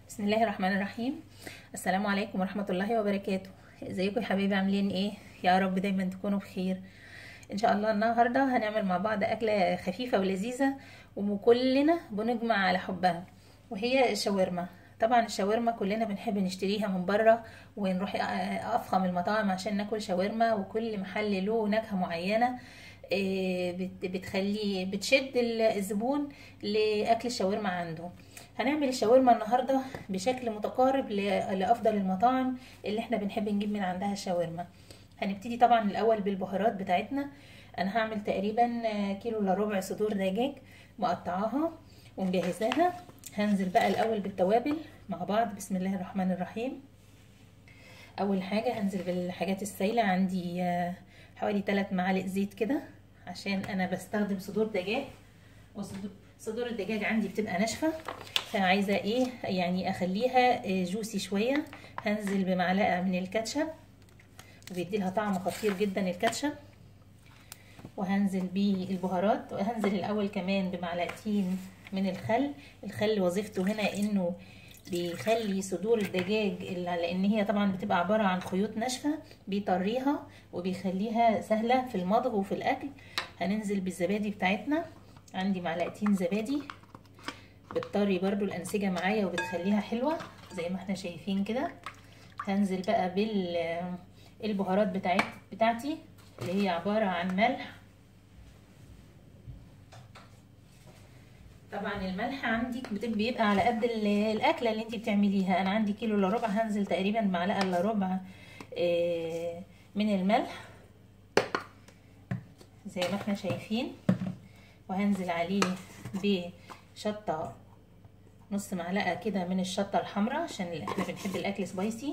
بسم الله الرحمن الرحيم السلام عليكم ورحمة الله وبركاته ازيكم يا حبايبي عاملين ايه يا رب دايما تكونوا بخير ان شاء الله النهاردة هنعمل مع بعض اكلة خفيفة ولذيذة وكلنا بنجمع على حبها وهي الشاورما طبعا الشاورما كلنا بنحب نشتريها من بره ونروح افخم المطاعم عشان ناكل شاورما وكل محل له نكهة معينة بتخلي بتشد الزبون لاكل الشاورما عنده هنعمل الشاورما النهارده بشكل متقارب لافضل المطاعم اللي احنا بنحب نجيب من عندها الشاورما هنبتدي طبعا الاول بالبهارات بتاعتنا انا هعمل تقريبا كيلو الا ربع صدور دجاج مقطعاها ومجهزاها هنزل بقى الاول بالتوابل مع بعض بسم الله الرحمن الرحيم اول حاجه هنزل بالحاجات السايله عندي حوالي 3 معالق زيت كده عشان انا بستخدم صدور دجاج وصدور صدور الدجاج عندي بتبقى ناشفه فعايزه ايه يعني اخليها جوسي شويه هنزل بمعلقه من الكاتشب وبيدي لها طعم خطير جدا الكاتشب وهنزل بالبهارات وهنزل الاول كمان بمعلقتين من الخل الخل وظيفته هنا انه بيخلي صدور الدجاج لان هي طبعا بتبقى عباره عن خيوط ناشفه بيطريها وبيخليها سهله في المضغ وفي الاكل هننزل بالزبادي بتاعتنا عندي معلقتين زبادي بتطري برضو الانسجه معايا وبتخليها حلوه زي ما احنا شايفين كده هنزل بقى بالبهارات بتاعت بتاعتي اللي هي عباره عن ملح طبعا الملح عندك بيبقى على قد الاكله اللي انت بتعمليها انا عندي كيلو الا ربع هنزل تقريبا معلقه الا ربع من الملح زي ما احنا شايفين وهنزل عليه بشطه نص معلقه كده من الشطه الحمراء عشان احنا بنحب الاكل سبايسي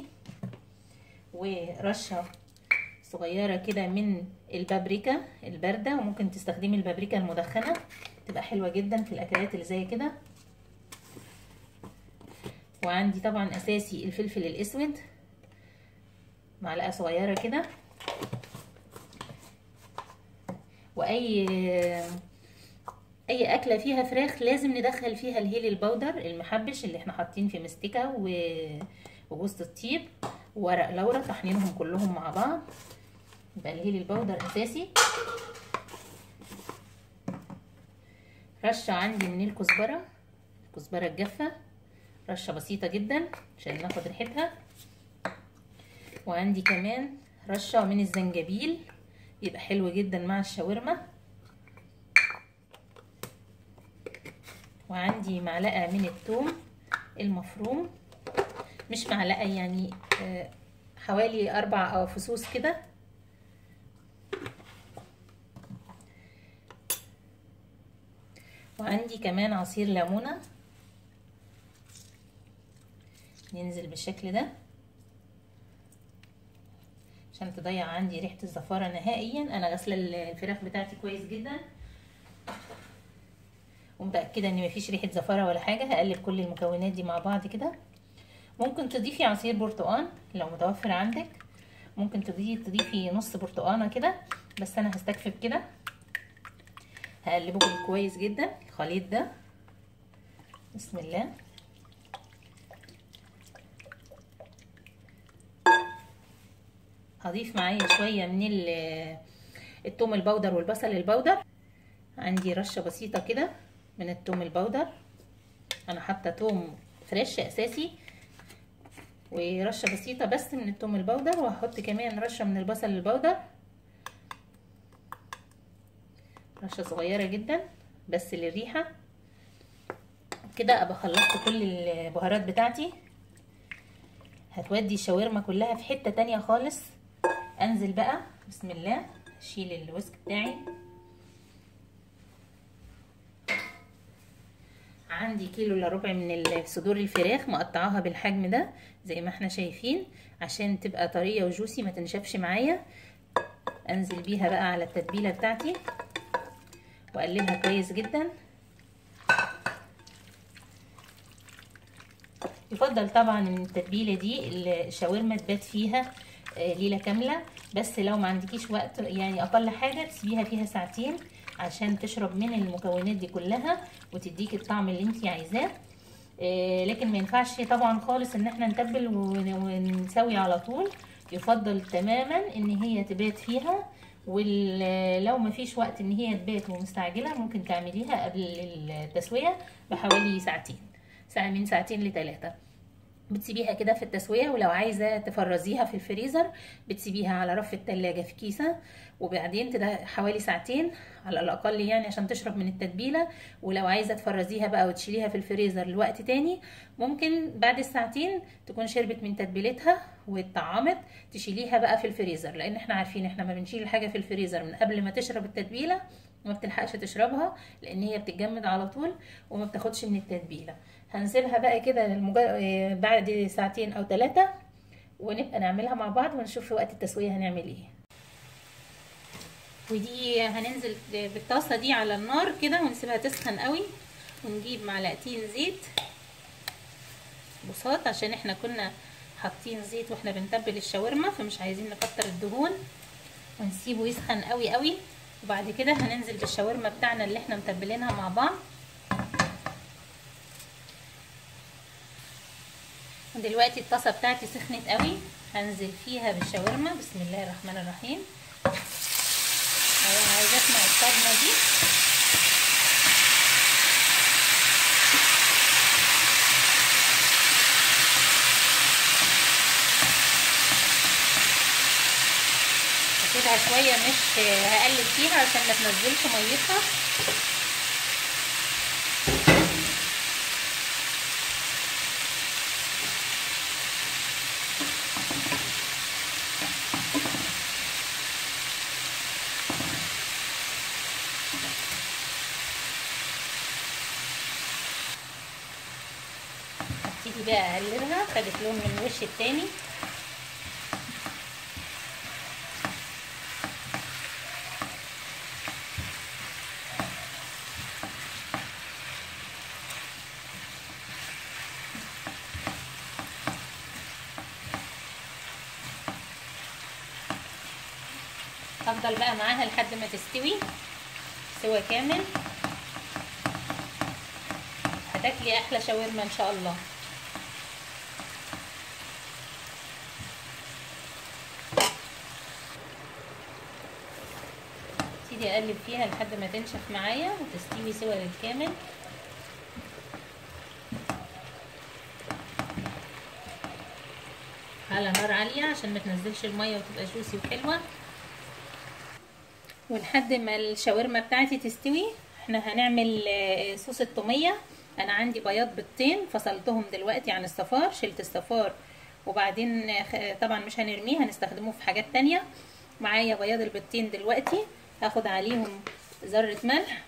ورشه صغيره كده من البابريكا البارده وممكن تستخدمي البابريكا المدخنه تبقى حلوه جدا في الاكلات اللي زي كده وعندي طبعا اساسي الفلفل الاسود معلقه صغيره كده واي اي اكله فيها فراخ لازم ندخل فيها الهيل البودر المحبش اللي احنا حاطين في مستكه وجوز الطيب وورق لورا طحنينهم كلهم مع بعض يبقى الهيل البودر اساسي رشه عندي من الكزبره الكزبره الجافه رشه بسيطه جدا عشان ناخد ريحتها وعندي كمان رشه من الزنجبيل بيبقى حلو جدا مع الشاورما وعندي معلقه من الثوم المفروم مش معلقه يعني حوالي اربع فصوص كده وعندي كمان عصير ليمونه ينزل بالشكل ده عشان تضيع عندي ريحه الزفاره نهائيا انا غاسله الفراخ بتاعتي كويس جدا ومتاكده ان مفيش ريحه زفاره ولا حاجه هقلب كل المكونات دي مع بعض كده ممكن تضيفي عصير برتقان لو متوفر عندك ممكن تضيفي تضيفي نص برتقانه كده بس انا هستكفي بكده هقلبه كويس جدا الخليط ده بسم الله هضيف معايا شويه من الثوم البودر والبصل البودر عندي رشه بسيطه كده من الثوم البودر انا حاطه ثوم فريش اساسي ورشه بسيطه بس من الثوم البودر وهحط كمان رشه من البصل البودر رشه صغيره جدا بس للريحه كده ابقى خلصت كل البهارات بتاعتي هتودي الشاورما كلها في حته تانية خالص انزل بقى بسم الله اشيل الوسك بتاعي عندي كيلو الا ربع من صدور الفراخ مقطعاها بالحجم ده زي ما احنا شايفين عشان تبقى طريه وجوسي ما تنشفش معايا انزل بيها بقى على التتبيله بتاعتي واقلبها كويس جدا يفضل طبعا ان التتبيله دي الشاورما تبات فيها ليله كامله بس لو ما عندكيش وقت يعني اقل حاجه تسيبيها فيها ساعتين عشان تشرب من المكونات دي كلها وتديك الطعم اللي انت عايزاه آه، لكن ما ينفعش طبعا خالص ان احنا نتبل ون- ونسوي على طول يفضل تماما ان هي تبات فيها ولو ما فيش وقت ان هي تبات ومستعجله ممكن تعمليها قبل التسويه بحوالي ساعتين ساعه من ساعتين لثلاثه بتسيبيها كده في التسوية ولو عايزة تفرزيها في الفريزر بتسيبيها على رف التلاجة في كيسة وبعدين تده حوالي ساعتين على الأقل يعني عشان تشرب من التتبيلة ولو عايزة تفرزيها بقى وتشيليها في الفريزر لوقت تاني ممكن بعد الساعتين تكون شربت من تتبيلتها واتطعمت تشيليها بقى في الفريزر لأن احنا عارفين احنا ما بنشيل الحاجة في الفريزر من قبل ما تشرب التتبيلة ما بتلحقش تشربها لأن هي بتتجمد على طول وما بتاخدش من التتبيلة هنسيبها بقى كده للمجا... آه، بعد ساعتين او ثلاثة ونبقى نعملها مع بعض ونشوف في وقت التسوية هنعمل ايه ودي هننزل بالطاسة دي على النار كده ونسيبها تسخن قوي ونجيب معلقتين زيت بساط عشان احنا كنا حاطين زيت واحنا بنتبل الشاورما فمش عايزين نكتر الدهون ونسيبه يسخن قوي قوي وبعد كده هننزل بالشاورما بتاعنا اللي احنا متبلينها مع بعض دلوقتي الطاسه بتاعتي سخنت قوي هنزل فيها بالشاورما بسم الله الرحمن الرحيم انا عايزه اسمع الصدمه دي هسيبها شويه مش هقلب فيها عشان ما تنزلش ميتها هبتدي بقى اقلبها خدت لون من الوش التاني هفضل بقى معاها لحد ما تستوي سوا كامل هتاكلي احلى شاورما ان شاء الله ابتدي اقلب فيها لحد ما تنشف معايا وتستوي سوا بالكامل على نار عالية عشان ما تنزلش المية وتبقى جوسي وحلوة ولحد ما الشاورما بتاعتي تستوي احنا هنعمل صوص الطومية انا عندي بياض بيضتين فصلتهم دلوقتي عن الصفار شلت الصفار وبعدين طبعا مش هنرميه هنستخدمه في حاجات تانية معايا بياض البيضتين دلوقتي هاخد عليهم ذرة ملح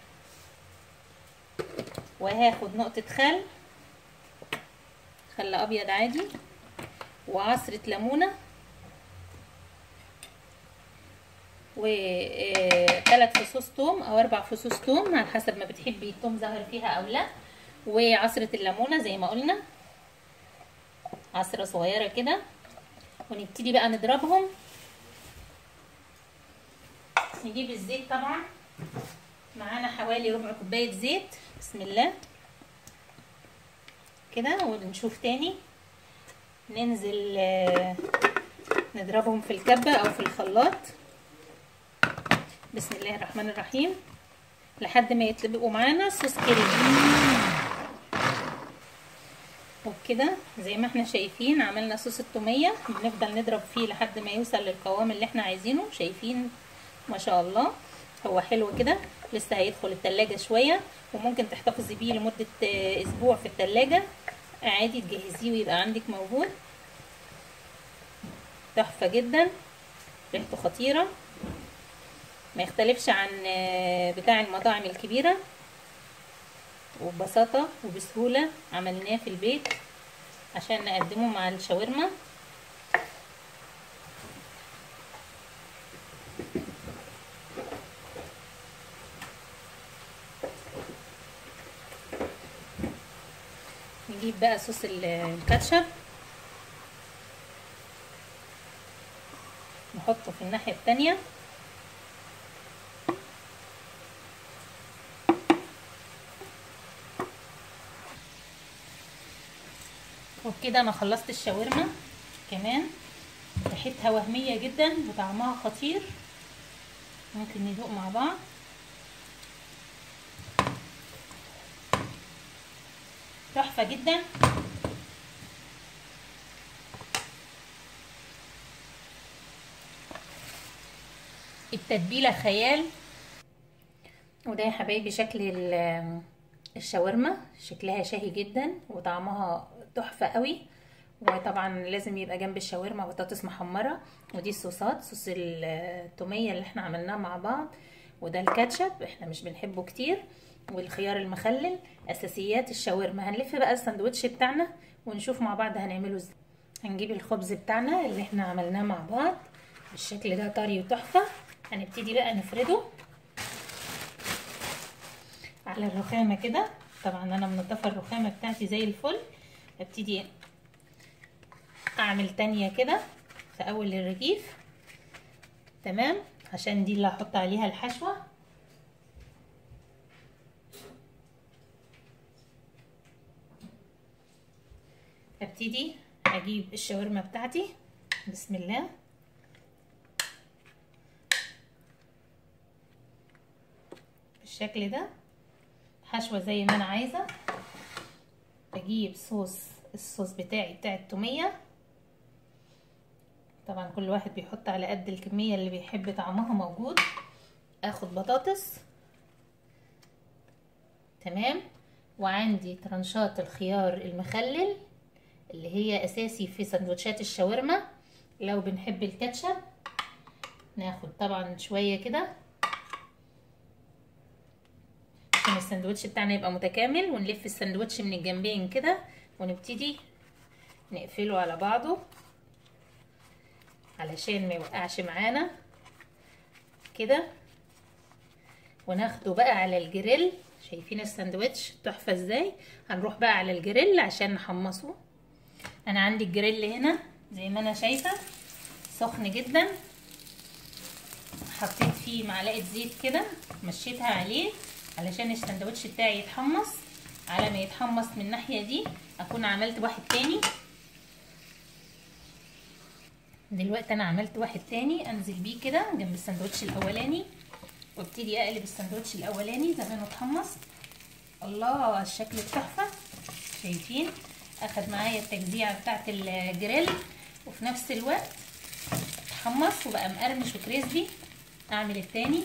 وهاخد نقطة خل خل ابيض عادي وعصرة ليمونة وثلاث فصوص توم او اربع فصوص توم على حسب ما بتحبي التوم ظاهر فيها او لا وعصرة الليمونة زي ما قلنا عصرة صغيرة كده ونبتدي بقى نضربهم نجيب الزيت طبعا معانا حوالي ربع كوباية زيت بسم الله كده ونشوف تاني ننزل نضربهم في الكبة او في الخلاط بسم الله الرحمن الرحيم لحد ما يطلبقوا معانا صوص كريمي وبكده زي ما احنا شايفين عملنا صوص التومية بنفضل نضرب فيه لحد ما يوصل للقوام اللي احنا عايزينه شايفين ما شاء الله هو حلو كده لسه هيدخل التلاجة شوية وممكن تحتفظي بيه لمدة اسبوع في التلاجة عادي تجهزيه ويبقى عندك موجود تحفة جدا ريحته خطيرة ما يختلفش عن بتاع المطاعم الكبيرة وببساطة وبسهولة عملناه في البيت عشان نقدمه مع الشاورما نجيب بقى صوص الكاتشب نحطه في الناحية التانية وبكده انا خلصت الشاورما كمان ريحتها وهميه جدا وطعمها خطير ممكن ندوق مع بعض تحفه جدا التتبيله خيال وده يا حبايبي شكل الشاورما شكلها شهي جدا وطعمها تحفه قوي وطبعا لازم يبقى جنب الشاورما بطاطس محمره ودي الصوصات صوص التوميه اللي احنا عملناه مع بعض وده الكاتشب احنا مش بنحبه كتير والخيار المخلل اساسيات الشاورما هنلف بقى الساندوتش بتاعنا ونشوف مع بعض هنعمله ازاي هنجيب الخبز بتاعنا اللي احنا عملناه مع بعض بالشكل ده طري وتحفه هنبتدي بقى نفرده على الرخامه كده طبعا انا منضفه الرخامه بتاعتي زي الفل ابتدي اعمل تانية كده في اول الرغيف تمام عشان دي اللي هحط عليها الحشوه ابتدي اجيب الشاورما بتاعتي بسم الله بالشكل ده حشوه زي ما انا عايزه بجيب صوص الصوص بتاعي بتاع التوميه طبعا كل واحد بيحط على قد الكميه اللي بيحب طعمها موجود اخد بطاطس تمام وعندي ترنشات الخيار المخلل اللي هي اساسي في سندوتشات الشاورما لو بنحب الكاتشب ناخد طبعا شويه كده عشان السندوتش بتاعنا يبقى متكامل ونلف السندوتش من الجنبين كده ونبتدي نقفله على بعضه علشان ما يوقعش معانا كده وناخده بقى على الجريل شايفين الساندوتش تحفه ازاي هنروح بقى على الجريل عشان نحمصه انا عندي الجريل هنا زي ما انا شايفه سخن جدا حطيت فيه معلقه زيت كده مشيتها عليه علشان الساندوتش بتاعي يتحمص على ما يتحمص من الناحيه دي اكون عملت واحد تاني دلوقتي انا عملت واحد تاني انزل بيه كده جنب الساندوتش الاولاني وابتدي اقلب الساندوتش الاولاني زمانه اتحمص الله الشكل التحفه شايفين اخد معايا التجزيعه بتاعت الجريل وفي نفس الوقت اتحمص وبقى مقرمش وكريسبي اعمل التاني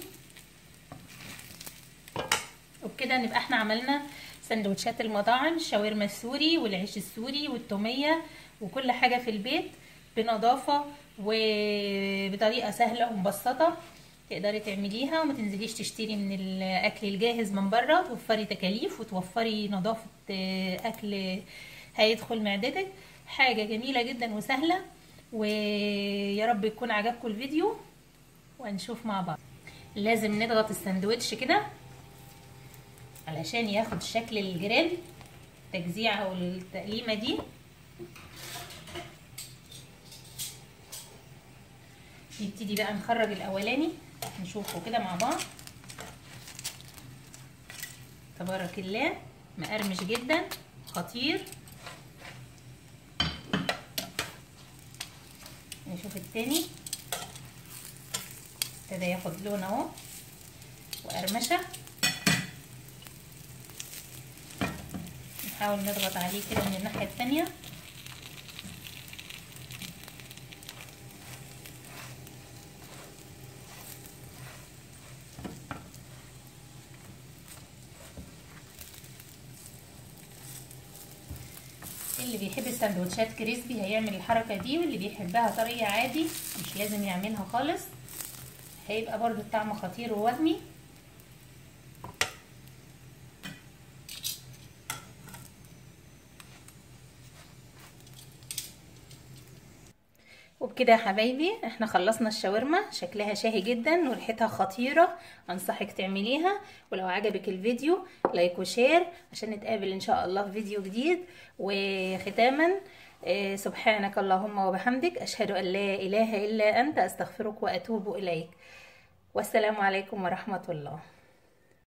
وبكده نبقى احنا عملنا سندوتشات المطاعم الشاورما السوري والعيش السوري والتوميه وكل حاجه في البيت بنظافه وبطريقه سهله ومبسطه تقدري تعمليها وما تنزليش تشتري من الاكل الجاهز من بره توفري تكاليف وتوفري نظافه اكل هيدخل معدتك حاجه جميله جدا وسهله ويا رب يكون عجبكم الفيديو ونشوف مع بعض لازم نضغط الساندوتش كده علشان ياخد شكل الجريل التجزيعه والتقليمه دي نبتدي بقى نخرج الاولاني نشوفه كده مع بعض تبارك الله مقرمش جدا خطير نشوف التاني ابتدى ياخد لون اهو وقرمشه نحاول نضغط عليه كده من الناحيه التانيه اللي بيحب السندوتشات كريسبي هيعمل الحركة دي واللي بيحبها طرية عادي مش لازم يعملها خالص هيبقى برضو الطعم خطير ووهمي وبكده يا حبايبي احنا خلصنا الشاورما شكلها شاهي جدا وريحتها خطيرة انصحك تعمليها ولو عجبك الفيديو لايك وشير عشان نتقابل ان شاء الله في فيديو جديد وختاما اه سبحانك اللهم وبحمدك اشهد ان لا اله الا انت استغفرك واتوب اليك والسلام عليكم ورحمة الله